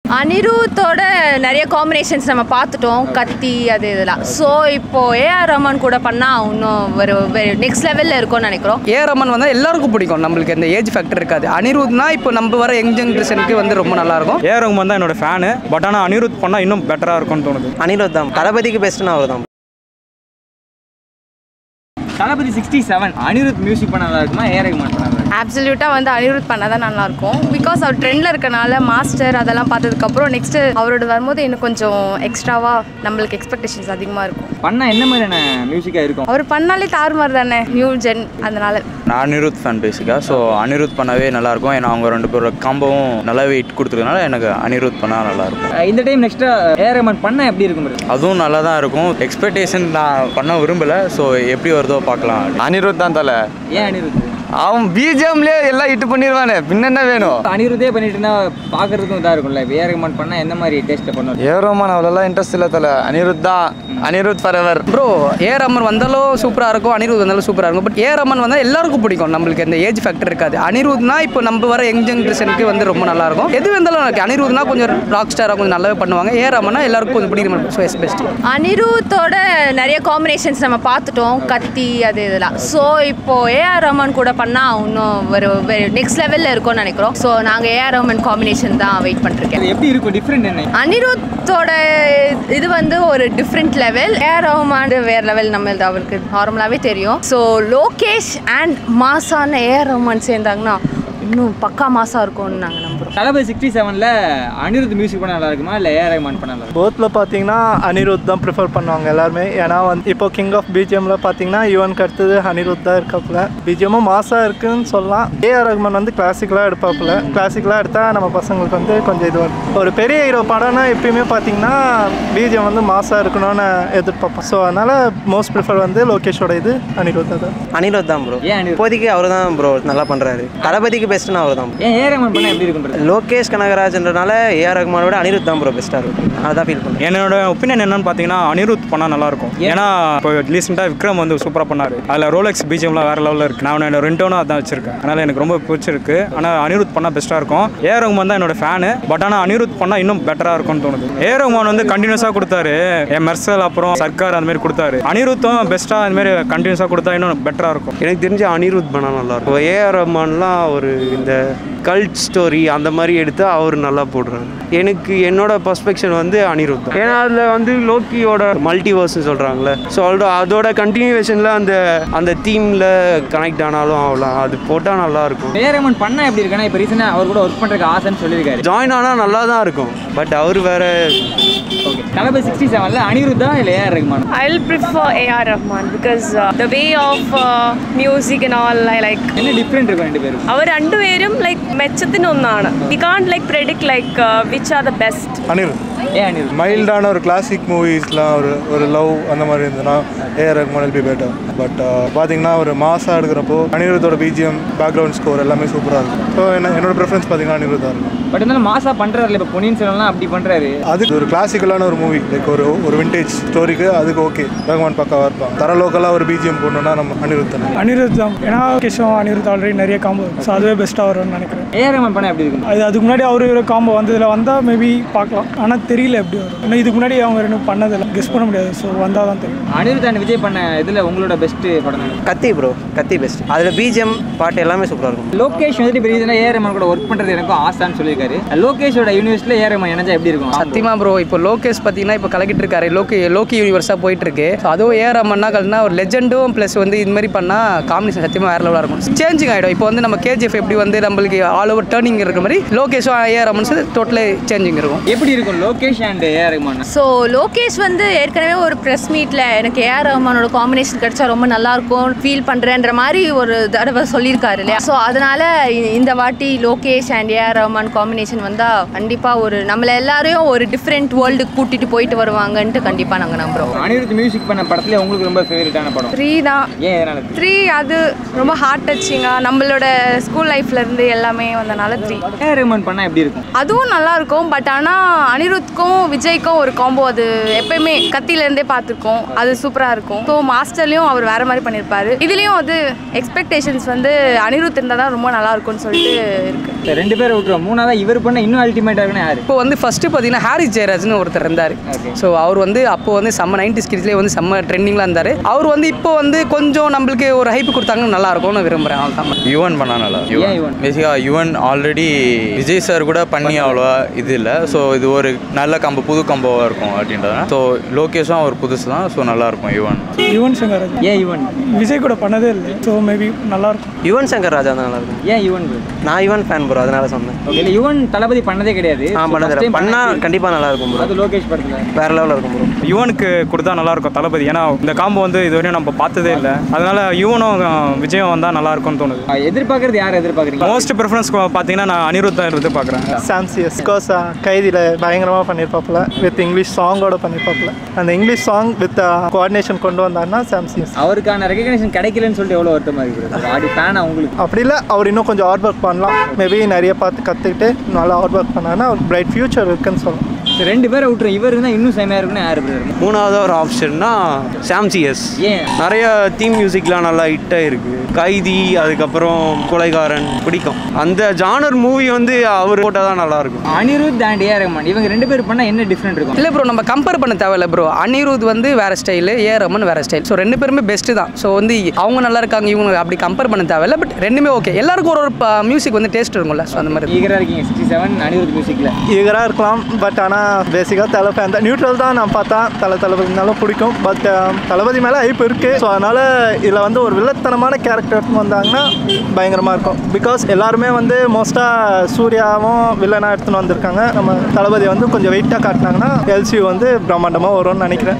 அனிருத்தோட நிறைய காம்பினேஷன்ஸ் நம்ம பார்த்துட்டோம் கத்தி அது இதெல்லாம் ஸோ இப்போ ஏஆர் ரஹ்மான் கூட பண்ணால் இன்னும் ஒரு நெக்ஸ்ட் லெவலில் இருக்கும்னு நினைக்கிறோம் ஏ ரமன் வந்தால் எல்லாருக்கும் பிடிக்கும் நம்மளுக்கு இந்த ஏஜ் ஃபேக்டர் இருக்காது அனிருத்னா இப்போ நம்ம வர யங் ஜென்ரேஷனுக்கு வந்து ரொம்ப நல்லாயிருக்கும் ஏ ரகுமான் தான் என்னோட ஃபேனு பட் ஆனால் அனிருத் பண்ணால் இன்னும் பெட்டராக இருக்கும்னு தோணுது அனிருத் தான் தளபதிக்கு பெஸ்ட்னா அவர் தான் Thalapathy sixty seven Anirudh music பண்ண நல்லா இருக்குமா ஏ ரகுமான் பண்ண நல்லா இருக்குமா? அப்சல்யூட்டாக வந்து அனிருத் பண்ணால் தான் நல்லாயிருக்கும் பிகாஸ் அவர் ட்ரெண்டில் இருக்கனால மாஸ்டர் அதெல்லாம் பார்த்ததுக்கப்புறம் நெக்ஸ்ட்டு அவரோட வரும்போது இன்னும் கொஞ்சம் எக்ஸ்ட்ராவாக நம்மளுக்கு எக்ஸ்பெக்டேஷன்ஸ் அதிகமாக இருக்கும் பண்ணா என்ன மாதிரியான மியூசிக்காக இருக்கும் அவர் பண்ணாலே தாறுமாறு தானே நியூ ஜென் அதனால நான் அனிருத் ஃபேன் பேசிக்காக ஸோ அனிருத் பண்ணவே நல்லாயிருக்கும் ஏன்னா அவங்க ரெண்டு பேரோட காம்போவும் நல்லாவே ஹிட் கொடுத்துருக்கனால எனக்கு அனிருத் பண்ணால் நல்லாயிருக்கும் அஹ் இந்த டைம் நெக்ஸ்ட்டா ஏ ரகுமான் பண்ணா எப்படி இருக்கும் bro? அதுவும் நல்லா தான் இருக்கும் எக்ஸ்பெக்டேஷன் நான் பண்ண விரும்பலை ஸோ எப்படி வருதோ பார்க்கலாம் அனிருத் தான் தலை ஏன் அனிருத் அவன் பிஜிஎம்லேயே எல்லாம் இட்டு பண்ணிடுவானே பின்ன என்ன வேணும் அனிருத்தே பண்ணிட்டு இருந்தா பார்க்கறதுக்கும் இதாக இருக்கும்ல இப்போ ஏ ரகுமான் பண்ணா எந்த மாதிரி டேஸ்ட்டை பண்ணுவோம் ஏரோமான் அவ்வளோலாம் இன்ட்ரெஸ்ட் இல்லை தலை அனிருத் தான் Anirudh forever bro A Rahman வந்தாலும் சூப்பராக இருக்கும் அனிருத் வந்தாலும் சூப்பராக இருக்கும் பட் ஏ ரமன் வந்தால் எல்லாருக்கும் பிடிக்கும் நம்மளுக்கு இந்த ஏஜ் ஃபேக்டர் இருக்காது அனிருத்னா இப்போ நம்ம வர யங் ஜென்ரேஷனுக்கு வந்து ரொம்ப நல்லாயிருக்கும் எது வந்தாலும் எனக்கு அனிருத்னா கொஞ்சம் ராக் ஸ்டாராக கொஞ்சம் நல்லாவே பண்ணுவாங்க ஏ ரமனா எல்லாருக்கும் கொஞ்சம் பிடிக்கிற மாதிரி ஸோ எஸ் பெஸ்ட் அனிருத்தோட நிறைய காம்பினேஷன்ஸ் நம்ம பார்த்துட்டோம் கத்தி அது இதெல்லாம் ஸோ இப்போ ஏஆர் ரஹ்மான் கூட பண்ணால் இன்னும் ஒரு நெக்ஸ்ட் லெவலில் இருக்கும்னு நினைக்கிறோம் ஸோ நாங்கள் ஏஆர் ரஹ்மான் காம்பினேஷன் தான் வெயிட் பண்ணிருக்கேன் அது எப்படி இருக்கும் டிஃப்ரெண்ட் என்ன அனிருத்தோட இது வந்து ஒரு டிஃப்ரெண்ட் லெவல் ஏஆர் ரஹ்மான் வேற லெவல் நம்ம அவருக்கு நார்மலாகவே தெரியும் ஸோ லோகேஷ் அண்ட் மாசான ஏஆர் ரஹ்மான் சேர்ந்தாங்கன்னா இன்னும் பக்கா மாசா இருக்கும்னு நாங்கள் நம்புகிறோம் தளபதி சிக்ஸ்டி செவனில் அனிருத் மியூசிக் பண்ண நல்லா இருக்குமா இல்லை ஏ ரகுமான் பண்ண நல்லா இருக்குமா? போத்தில் பார்த்தீங்கன்னா அனிருத் தான் ப்ரிஃபர் பண்ணுவாங்க எல்லாருமே ஏன்னா வந்து இப்போ கிங் ஆஃப் பிஜிஎம்ல பார்த்தீங்கன்னா யுவனுக்கு அடுத்தது அனிருத் தான் இருக்காப்புல பிஜிஎம்மும் மாசாக இருக்குன்னு சொல்லலாம் ஏஆர் ரகுமான் வந்து கிளாசிக்கலாக எடுப்பாப்புல கிளாசிக்கலாக எடுத்தால் நம்ம பசங்களுக்கு வந்து கொஞ்சம் இது வரும். ஒரு பெரிய ஹீரோ படம்னா எப்பயுமே பார்த்தீங்கன்னா பிஜிஎம் வந்து மாசாக இருக்கணும்னு எதிர்பார்ப்போம் ஸோ அதனால் மோஸ்ட் ப்ரிஃபர் வந்து லோகேஷோட இது அனிருத் தான் அனிருத் தான் ப்ரோ ஏன் அனிருத்? இப்போதைக்கு அவர் தான் ப்ரோ நல்லா பண்ணுறாரு தளபதிக்கு பெஸ்ட்னா அவர் தான் ஏன் ஏ ரகுமான் பண்ணா எப்படி இருக்கும் bro? லோகேஷ் கனகராஜன்றனால ஏஆர் ரகுமானோட அனிருத் தான் ப்ரோ பெஸ்ட்டாக இருக்கும் நான் தான் ஃபீல் பண்ணுறேன் என்னோட ஒப்பீனியன் என்னன்னு பார்த்தீங்கன்னா அனிருத் பண்ணால் நல்லாயிருக்கும் ஏன்னா இப்போ ரீசெண்டாக விக்ரம் வந்து சூப்பராக பண்ணார் அதில் ரோலெக்ஸ் பிஜிஎம்லாம் வேறு லெவலில் இருக்குது நான் என்னோட ரெண்டோனும் அதான் வச்சிருக்கேன் அதனால் எனக்கு ரொம்ப பிடிச்சிருக்கு ஆனால் அனிருத் பண்ணால் பெஸ்ட்டாக இருக்கும் ஏ ரகுமான் தான் என்னோட ஃபேனு பட் ஆனால் அனிருத் பண்ணால் இன்னும் பெட்டராக இருக்கும்னு தோணுது ஏ ரகுமான் வந்து கண்டினியூஸாக கொடுத்தாரு என் மெர்சல் அப்புறம் சர்க்கார் அந்த மாதிரி கொடுத்தாரு அனிருத்தும் பெஸ்ட்டாக அந்த மாதிரி கண்டினியூஸாக கொடுத்தா இன்னும் பெட்டராக இருக்கும் எனக்கு தெரிஞ்சு அனிருத் பண்ணால் நல்லாயிருக்கும் ஏஆர் ரஹ்மான்லாம் ஒரு இந்த கல்ட் ஸ்டோரி அந்த மாதிரி எடுத்து அவர் நல்லா போடுறாரு எனக்கு என்னோட பர்ஸ்பெக்ஷன் வந்து அனிருத் தான் ஏன்னா அதில் வந்து லோக்கியோட மல்டிவர்ஸ்னு சொல்கிறாங்களே ஸோ அதோட அதோட கண்டினியூவேஷனில் அந்த அந்த தீமில் கனெக்ட் ஆனாலும் ஆகலாம் அது போட்டால் நல்லாயிருக்கும் ஏ ரகுமான் பண்ணா எப்படி இருக்குன்னா இப்போ ரீசெண்டாக அவர் கூட ஒர்க் பண்ணுறதுக்கு ஆசைன்னு சொல்லியிருக்காரு ஜாயின் ஆனால் நல்லா தான் இருக்கும் பட் அவர் வேற ஓகே தளபதி சிக்ஸ்டி செவனில் அனிருத் தான் இல்லை AR Rahman I'll prefer A.R. Rahman because uh, the way of uh, music and all I like. என்ன டிஃப்ரெண்ட் இருக்கும் ரெண்டு பேரும் അവർ രണ്ടുപേരും ലൈക്ക് മെച്ചത്തിന് ഒന്നാണ് we can like predict like which are the best Anirudh ஏன் அனிருத் மைல்டான ஒரு கிளாசிக் மூவிஸ்லாம் ஒரு ஒரு லவ் அந்த மாதிரி இருந்ததுன்னா AR Rahman be better but பார்த்தீங்கன்னா ஒரு மாசாக எடுக்கிறப்போ அனிருத்தோட பிஜிஎம் பேக்ரவுண்ட் ஸ்கோர் எல்லாமே சூப்பராக இருக்கும் ஸோ என்ன என்னோட ப்ரிஃபரன்ஸ் பார்த்தீங்கன்னா அனிருத் தான் இருக்கும் பட் இருந்தாலும் மாசா பண்ணுறாரு இப்போ பொன்னியின் செல்வன்லாம் அப்படி பண்ணுறாரு அது ஒரு கிளாசிக்கலான ஒரு மூவி லைக் ஒரு ஒரு விண்டேஜ் ஸ்டோரிக்கு அதுக்கு ஓகே ரஹ்மான் பக்காவாக இருப்பான் தர லோக்கலாக ஒரு பிஜிஎம் போடணும்னா நம்ம அனிருத் தானே அனிருத் தான் ஏன்னா கிஷோம் அனிருத் ஆல்ரெடி நிறைய காம்போ ஸோ அதுவே பெஸ்ட்டாக வரும்னு நினைக்கிறேன் ஏஆர் ரகுமான் பண்ணா எப்படி இருக்கும் அது அதுக்கு முன்னாடி அவர் ஒரு காம்போ வந்ததில் வந்தால் மேபி பார்க்கலாம் ஆனால் தெரியல எப்படி வரும் ஏன்னா இதுக்கு முன்னாடி அவங்க ரெண்டும் பண்ணதில்லை கெஸ் பண்ண முடியாது ஸோ வந்தால் தான் தெரியும் அனிருத் அண்ட் விஜய் பண்ண இதில் உங்களோட பெஸ்ட் படம் என்ன? கத்தி ப்ரோ கத்தி பெஸ்ட் அதில் பிஜிஎம் பாட்டு எல்லாமே சூப்பராக இருக்கும் லோகேஷ் வந்துட்டு இப்போ ரீசெண்டாக ஏஆர் ரகுமான் கூட ஒர்க் பண்ணுறது எனக்கும் ஆசான்னு சொல்லியிருக்காரு லோகேஷோட யூனிவர்ஸில் ஏஆர் ரகுமான் இணைஞ்சா எப்படி இருக்கும் சத்தியமா ப்ரோ இப்போ லோகேஷ் பார்த்தீங்கன்னா இப்போ கலக்கிட்டு இருக்காரு லோகி லோக்கி யூனிவர்ஸாக போயிட்டு இருக்கு ஸோ அதுவும் ஏ ரமன்னா கலனா ஒரு லெஜெண்டும் ப்ளஸ் வந்து இது மாதிரி பண்ணால் காம்பினேஷன் சத்தியமாக வேற லெவலாக இருக்கும் சேஞ்சிங் ஆகிடும் இப்போ வந்து நம்ம கேஜிஎஃப் எப்படி வந்து நம்மளுக்கு ஆல் ஓவர் டேர்னிங் இருக்கிற மாதிரி லோகேஷும் ஏ ரமன்ஸ் டோட்டலி சேஞ்சிங் இருக்கும் எப்படி இருக்கும் Lokesh and AR Rahman so Lokesh வந்து ஏற்கனவே ஒரு ப்ரெஸ் மீட்டில் எனக்கு ஏஆர் ரஹ்மானோட காம்பினேஷன் கிடைச்சா ரொம்ப நல்லா இருக்கும் ஃபீல் பண்ணுறேன்ற மாதிரி ஒரு தடவை சொல்லியிருக்காரு இல்லையா ஸோ அதனால இ- இந்த வாட்டி Lokesh and AR Rahman combination வந்தால் கண்டிப்பாக ஒரு நம்மளை எல்லாரையும் ஒரு டிஃப்ரெண்ட் வேர்ல்டுக்கு கூட்டிகிட்டு போயிட்டு வருவாங்கன்ட்டு கண்டிப்பாக நாங்கள் நம்புகிறோம் அனிருத் மியூசிக் பண்ண படத்துல உங்களுக்கு ரொம்ப ஃபேவரட்டான படம் த்ரீ தான் ஏன் எதனால த்ரீ அது ரொம்ப ஹார்ட் டச்சிங்காக நம்மளோட ஸ்கூல் லைஃப்லேருந்து எல்லாமே வந்தனால த்ரீ ஏஆர் ரகுமான் பண்ணா எப்படி இருக்கும் அதுவும் நல்லா இருக்கும் பட் ஆனால் அனிருத்க்கும் விஜய்க்கும் ஒரு காம்போ அது எப்பயுமே கத்தியிலேருந்தே பார்த்துருக்கோம் அது சூப்பராக இருக்கும் ஸோ மாஸ்டர்லேயும் அவர் வேற மாதிரி பண்ணியிருப்பாரு இதுலேயும் வந்து எக்ஸ்பெக்டேஷன்ஸ் வந்து அனிருத் இருந்தால் தான் ரொம்ப நல்லா இருக்கும்னு சொல்லிட்டு இருக்கு சரி, ரெண்டு பேரை விட்டுருவோம் மூணாவது இவர் பண்ண இன்னும் அல்டிமேட்டாக இருக்குன்னா யாரு இப்போ வந்து ஃபஸ்ட்டு பார்த்தீங்கன்னா ஹாரி ஜெயராஜ்னு ஒருத்தர் இருந்தார் ஸோ அவர் வந்து அப்போ வந்து செம்ம நைன்டி ஸ்கிட்ஸ்லேயே வந்து செம்ம ட்ரெண்டிங்கில் இருந்தார் அவர் வந்து இப்போ வந்து கொஞ்சம் நம்மளுக்கு ஒரு ஹைப் கொடுத்தாங்கன்னா நல்லா இருக்கும்னு விரும்புகிறேன் அவ்வளோ யுவன் பண்ணா நல்லா ஏன் யுவன்? பேசிக்காக யுவன் ஆல்ரெடி விஜய் சார் கூட பண்ணி அவ்வளோவா இது இல்லை ஸோ இது ஒரு நல்ல கம்போ புது கம்போவாக இருக்கும் அப்படின்றத ஸோ லோகேஷும் அவர் புதுசு தான் ஸோ நல்லாயிருக்கும் யுவன் யுவன் சங்கர் ராஜா ஏன் யுவன் விஜய் கூட பண்ணதே இல்லை ஸோ மேபி நல்லாயிருக்கும் யுவன் சங்கர் ராஜா தான் நல்லா இருக்கும் ஏன் யுவன் bro? நான் யுவன் ஃபேன் ப்ரோ அதனால சொன்னேன் ஓகே இல்லை யுவன் தளபதி பண்ணதே கிடையாது ஆ So, பண்ணது first time பண்ணா பண்ணது- கண்டிப்பாக நல்லா இருக்கும் ப்ரோ அது லோகேஷ் படத்தில் வேற லெவலில் இருக்கும் ப்ரோ யுவனுக்கு கொடுத்தா நல்லா இருக்கும் தளபதி ஏன்னா இந்த காம்போ வந்து இதுவரையும் நம்ம பார்த்ததே இல்லை அதனால யுவனும் அஹ், விஜயும் வந்தால் நல்லா இருக்கும்னு தோணுது எதிர்பார்க்கறது யார் எதிர்பார்க்குறீங்க மோஸ்ட் ப்ரிஃபரன்ஸ் பார்த்தீங்கன்னா நான் அனிருத் தான் எதிர்பார்க்குறேன் சாம்சியஸ் பிகாஸ் கைதியில் பயங்கரமாக பண்ணியிருப்பாப்புல வித் இங்கிலீஷ் சாங்கோட பண்ணியிருப்பாப்புல அந்த இங்கிலீஷ் சாங் வித் கோஆர்டினேஷன் கொண்டு வந்தாருன்னா சாம்சியஸ் அவருக்கான ரெகக்னேஷன் கிடைக்கலன்னு சொல்லிட்டு எவ்வளோ வருத்தமாக இருக்குது ஒரு ஆடி ஃபேனா உங்களுக்கு அப்படி இல்லை அவர் இன்னும் கொஞ்சம் ஹார்ட் ஒர்க் பண்ணலாம் மேபி நிறைய பார்த்து கற்றுக்கிட்டு நல்லா ஹார்ட் ஒர்க் பண்ணாருன்னா ஒரு பிரைட் ஃபியூச்சர் இருக்குன்னு சொல்லலாம் சரி, ரெண்டு பேரை விட்டுரும் இவர் இருந்தால் இன்னும் செமையாக இருக்குன்னு யார் பிரதர் மூணாவது ஒரு ஆப்ஷன்னா சாம்சிஎஸ் ஏன் நிறைய தீம் மியூசிக்லாம் நல்லா ஹிட்டாக இருக்கு கைதி அதுக்கப்புறம் கொலைகாரன் பிடிக்கும் அந்த ஜானர் மூவி வந்து அவர் போட்டால் தான் நல்லா இருக்கும் அனிருத் அண்ட் ஏ ரஹ்மான் இவங்க ரெண்டு பேர் பண்ணால் என்ன டிஃப்ரெண்ட் இருக்கும் இல்லை ப்ரோ நம்ம கம்பேர் பண்ண தேவையில்ல ப்ரோ அனிருத் வந்து வேற ஸ்டைலு ஏ ரமன் வேற ஸ்டைல் ஸோ ரெண்டு பேருமே பெஸ்ட்டு தான் ஸோ வந்து அவங்க நல்லா இருக்காங்க இவங்க அப்படி கம்பேர் பண்ண தேவையில்ல பட் ரெண்டுமே ஓகே எல்லாருக்கும் ஒரு ஒரு மியூசிக் வந்து டேஸ்ட் இருக்கும்ல ஸோ அந்த மாதிரி ஈகராக இருக்கீங்க சிக்ஸ்டி செவன் அனிருத் மியூசிக்கில் ஈகராக இருக்கலாம் பட் ஆனால் பேசிக்காக தலை ஃபேன் தான் நியூட்ரல் தான் நான் பார்த்தா தலை தளபதினாலும் பிடிக்கும் பட் தளபதி மேலே ஐப் இருக்குது ஸோ அதனால் இதில் வந்து ஒரு வில்லத்தனமான கேரக்டர் எடுத்துன்னு வந்தாங்கன்னா பயங்கரமாக இருக்கும் பிகாஸ் எல்லாருமே வந்து மோஸ்ட்டாக சூர்யாவும் வில்லனாக எடுத்துன்னு வந்திருக்காங்க நம்ம தளபதி வந்து கொஞ்சம் வெயிட்டாக காட்டினாங்கன்னா எல்சியூ வந்து பிரம்மாண்டமாக வரும்னு நினைக்கிறேன்